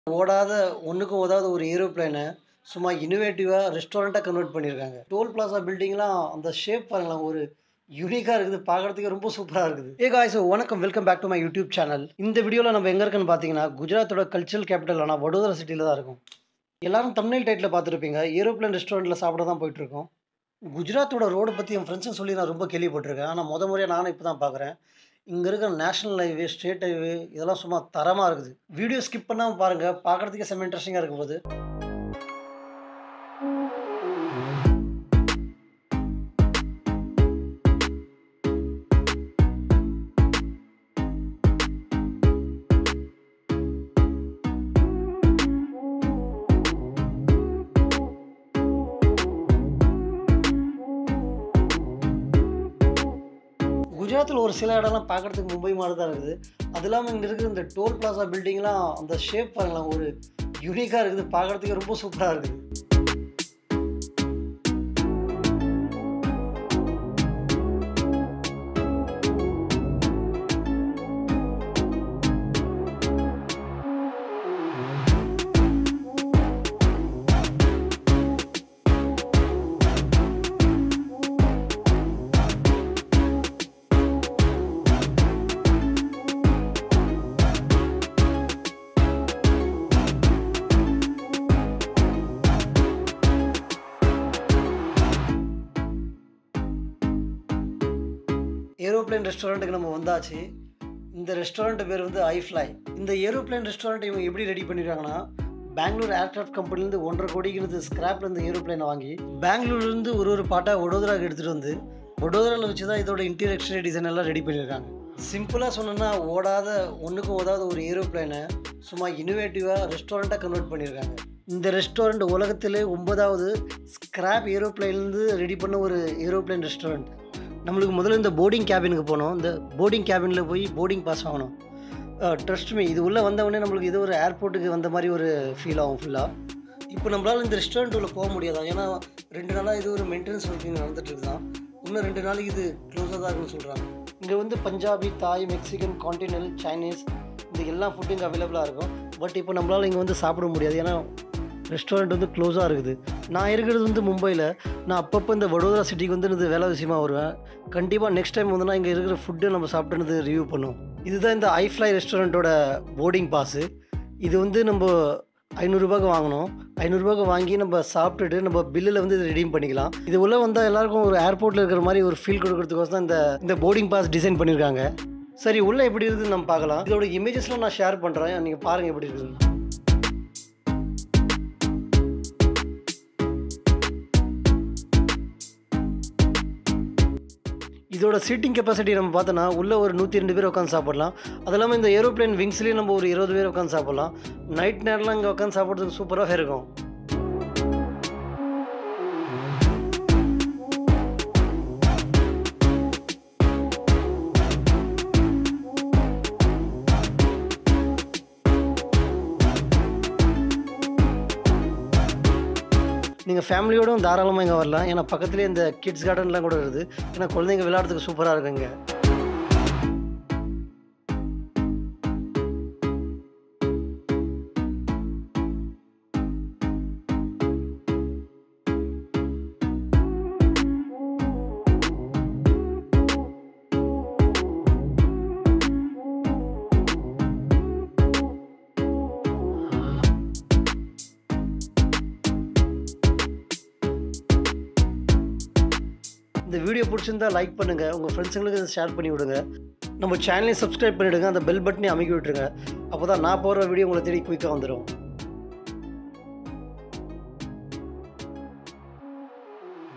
ஓடாத ஒன்றுக்கும் ஓடாத ஒரு ஏரோப்ளேனை சும்மா இன்னோவேட்டிவாக ரெஸ்டாரண்ட்டாக கன்வெர்ட் பண்ணியிருக்காங்க டோல் பிளாசா பில்டிங்லாம் அந்த ஷேப் பாருங்களேன் ஒரு யூனிக்காக இருக்குது பார்க்குறதுக்கு ரொம்ப சூப்பராக இருக்குது ஏ காய்ஸ் வணக்கம் welcome back to my YouTube channel இந்த வீடியோவில் நம்ம எங்கே இருக்குன்னு பார்த்தீங்கன்னா குஜராத்தோட கல்ச்சரல் கேபிட்டல் ஆனால் வடோதரா சிட்டியில் தான் இருக்கும் எல்லாரும் தமிழ் டைட்டில் பார்த்துருப்பீங்க ஏரோப்ளேன் ரெஸ்டாரண்ட்டில் சாப்பிட தான் போயிட்டுருக்கோம் குஜராத்தோட ரோடு பற்றி என் ஃப்ரெண்ட்ஸும் சொல்லி நான் ரொம்ப கேள்விப்பட்டிருக்கேன் ஆனால் முத முறையாக நானும் இப்போ தான் பார்க்குறேன் இங்கே இருக்கிற நேஷனல் ஹைவே ஸ்டேட் ஹைவே இதெல்லாம் சும்மா தரமாக இருக்குது வீடியோ ஸ்கிப் பண்ணாமல் பாருங்கள் பார்க்குறதுக்கே செம்ம இன்ட்ரெஸ்டிங்காக இருக்கும் போது குஜராத்தில் ஒரு சில இடம்லாம் பார்க்குறதுக்கு மும்பை மாதிரி தான் இருக்குது அது இல்லாமல் இங்கே இருக்கிற இந்த டோல் பிளாசா பில்டிங்லாம் அந்த ஷேப் பாருங்களேன் ஒரு யூனிக்காக இருக்குது பார்க்குறதுக்கு ரொம்ப சூப்பராக இருக்குது ஏரோப்ளேன் ரெஸ்டாரண்ட்டுக்கு நம்ம வந்தாச்சு இந்த ரெஸ்டாரண்ட் பேர் வந்து ஐஃப்ளை இந்த ஏரோப்ளேன் ரெஸ்டாரண்ட் இவங்க எப்படி ரெடி பண்ணிருக்காங்கன்னா பெங்களூர் ஏர்கிராஃப்ட் கம்பெனிலேருந்து ஒன்றரை கோடிக்கு ஸ்கிராப்ல இந்த ஏரோப்ளேனை வாங்கி பெங்களூர்லேருந்து ஒரு ஒரு பாட்டாக வடோதராக்கு எடுத்துகிட்டு வந்து வடோதராவில் வச்சு தான் இதோட இன்டீரியர் எக்ஸ்டீரியர் டிசைன் எல்லாம் ரெடி பண்ணியிருக்காங்க சிம்பிளாக சொன்னோன்னா ஓடாத ஒன்றுக்கும் ஓடாத ஒரு ஏரோப்ளேனை சும்மா இன்னோவேட்டிவாக ரெஸ்டாரண்ட்டாக கன்வெர்ட் பண்ணியிருக்காங்க இந்த ரெஸ்டாரண்ட் உலகத்திலே ஒன்பதாவது ஸ்கிராப் ஏரோப்ளேன்லேருந்து ரெடி பண்ண ஒரு ஏரோப்ளேன் ரெஸ்டாரண்ட் நம்மளுக்கு முதல்ல இந்த போர்டிங் கேபினுக்கு போனோம் இந்த போர்டிங் கேபினில் போய் போர்டிங் பாஸ் வாங்கணும் ட்ரஸ்ட் மீ இது உள்ளே வந்தவொடனே நம்மளுக்கு இது ஒரு ஏர்போர்ட்டுக்கு வந்த மாதிரி ஒரு ஃபீல் ஆகும் ஃபுல்லாக இப்போ நம்மளால் இந்த ரெஸ்டாரண்ட் உள்ள போக முடியாதான் ஏன்னா ரெண்டு நாளாக இது ஒரு மெயின்டெனன்ஸ் ஒர்க்கிங் நடந்துட்டு இருக்குதான் இன்னும் ரெண்டு நாளைக்கு இது க்ளோஸாக தான் இருக்குன்னு சொல்கிறாங்க இங்கே வந்து பஞ்சாபி தாய் மெக்சிகன் கான்டினல் சைனீஸ் இந்த எல்லா ஃபுட்டும் இங்கே அவைலபிளாக இருக்கும் பட் இப்போ நம்மளால் இங்கே வந்து சாப்பிட முடியாது ஏன்னா ரெஸ்டாரண்ட் வந்து க்ளோஸாக இருக்குது நான் இருக்கிறது வந்து மும்பையில் நான் அப்பப்போ இந்த வடோதரா சிட்டிக்கு வந்து இது வேலை விஷயமா வருவேன் கண்டிப்பாக நெக்ஸ்ட் டைம் வந்து நான் இங்கே இருக்கிற ஃபுட்டு நம்ம சாப்பிட்டுனது ரிவ்யூ பண்ணுவோம் இதுதான் இந்த ஐஃப்ளை ரெஸ்டாரண்ட்டோட போர்டிங் பாஸு இது வந்து நம்ம ஐநூறுரூபாக்கு வாங்கணும் ஐநூறுரூபாக்கு வாங்கி நம்ம சாப்பிட்டுட்டு நம்ம பில்லில் வந்து இது ரெடீம் பண்ணிக்கலாம் இது உள்ளே வந்தால் எல்லாருக்கும் ஒரு ஏர்போர்ட்டில் இருக்கிற மாதிரி ஒரு ஃபீல் கொடுக்கறதுக்கோசம் தான் இந்த இந்த போர்டிங் பாஸ் டிசைன் பண்ணியிருக்காங்க சரி உள்ளே எப்படி இருக்குதுன்னு நம்ம பார்க்கலாம் இதோட இமேஜஸ்லாம் நான் ஷேர் பண்ணுறேன் நீங்கள் பாருங்கள் எப்படி இருக்குது இதோட சீட்டிங் கெப்பாசிட்டி நம்ம பார்த்தோன்னா உள்ளே ஒரு நூற்றி ரெண்டு பேர் உட்காந்து சாப்பிடலாம் அது இல்லாமல் இந்த ஏரோப்ளேன் விங்ஸ்லேயும் நம்ம ஒரு இருபது பேர் உட்காந்து சாப்பிடலாம் நைட் நேரம்லாம் இங்கே உட்காந்து சாப்பிட்றதுக்கு சூப்பராக இருக்கும் நீங்கள் ஃபேமிலியோடும் தாராளமாக இங்கே வரலாம் ஏன்னா பக்கத்துலேயே இந்த கிட்ஸ் கார்டன்லாம் கூட இருக்குது ஏன்னா குழந்தைங்க விளையாடுறதுக்கு சூப்பராக இருக்குங்க இந்த வீடியோ பிடிச்சிருந்தா லைக் பண்ணுங்கள் உங்கள் ஃப்ரெண்ட்ஸுங்களுக்கு இதை ஷேர் பண்ணி விடுங்க நம்ம சேனலையும் சப்ஸ்கிரைப் பண்ணிவிடுங்க அந்த பெல் பட்டனையும் அமைக்கி விட்டுருங்க அப்போ தான் நான் போடுற வீடியோ உங்களை தேடி குயிக்காக வந்துடும்